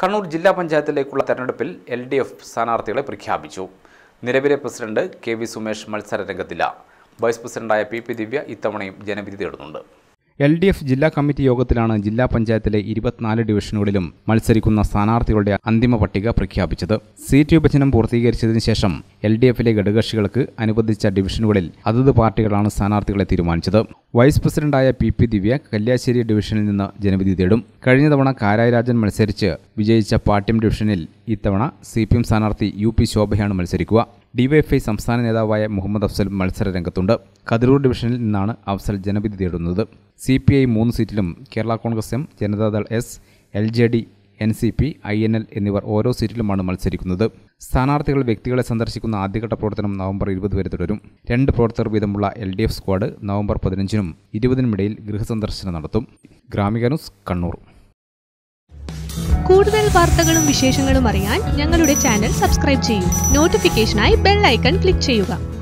കണ്ണൂർ ജില്ലാ പഞ്ചായത്തിലേക്കുള്ള തെരഞ്ഞെടുപ്പിൽ L D F സ്ഥാനാർത്ഥികളെ പ്രഖ്യാപിച്ചു നിലവിലെ പ്രസിഡന്റ് കെ വി സുമേഷ് മത്സര രംഗത്തില്ല വൈസ് പ്രസിഡന്റായ പി പി ദിവ്യ ഇത്തവണയും ജനവിധി തേടുന്നുണ്ട് എൽ ഡി എഫ് ജില്ലാ കമ്മിറ്റി യോഗത്തിലാണ് ജില്ലാ പഞ്ചായത്തിലെ ഇരുപത്തിനാല് ഡിവിഷനുകളിലും മത്സരിക്കുന്ന സ്ഥാനാർത്ഥികളുടെ അന്തിമ പട്ടിക പ്രഖ്യാപിച്ചത് സീറ്റ് വിഭജനം പൂർത്തീകരിച്ചതിന് ശേഷം എൽ ഡി എഫിലെ ഘടകകക്ഷികൾക്ക് അനുവദിച്ച ഡിവിഷനുകളിൽ അതത് പാർട്ടികളാണ് സ്ഥാനാർത്ഥികളെ തീരുമാനിച്ചത് വൈസ് പ്രസിഡന്റായ പി പി ദിവ്യ കല്യാശ്ശേരി ഡിവിഷനിൽ നിന്ന് ജനവിധി തേടും കഴിഞ്ഞ തവണ കാരായരാജൻ മത്സരിച്ച് വിജയിച്ച പാട്യം ഡിവിഷനിൽ ഇത്തവണ സി പി എം സ്ഥാനാർത്ഥി യു പി ശോഭയാണ് മത്സരിക്കുക ഡിവൈഎഫ്ഐ സംസ്ഥാന നേതാവായ മുഹമ്മദ് അഫ്സൽ മത്സര രംഗത്തുണ്ട് കതിരൂർ ഡിവിഷനിൽ നിന്നാണ് അഫ്സൽ ജനവിധി തേടുന്നത് സി പി ഐ മൂന്ന് സീറ്റിലും Kerala Congress M Janata Dal S L J D N C P I N L എന്നിവർ ഓരോ സീറ്റിലുമാണ് മത്സരിക്കുന്നത് സ്ഥാനാർത്ഥികൾ വ്യക്തികളെ സന്ദർശിക്കുന്ന ആദ്യഘട്ട പ്രവർത്തനം നവംബർ ഇരുപത് വരെ തുടരും രണ്ട് പ്രവർത്തകർ വീതമുള്ള L D F squad November പതിനഞ്ചിനും ഇരുപതിനുമിടയിൽ ഗൃഹസന്ദർശനം നടത്തും ഗ്രാമിക ന്യൂസ് കണ്ണൂർ കൂടുതൽ വാർത്തകളും വിശേഷങ്ങളും അറിയാൻ ഞങ്ങളുടെ ചാനൽ സബ്സ്ക്രൈബ് ചെയ്യൂ നോട്ടിഫിക്കേഷനായി ബെൽ ഐക്കൺ ക്ലിക്ക് ചെയ്യുക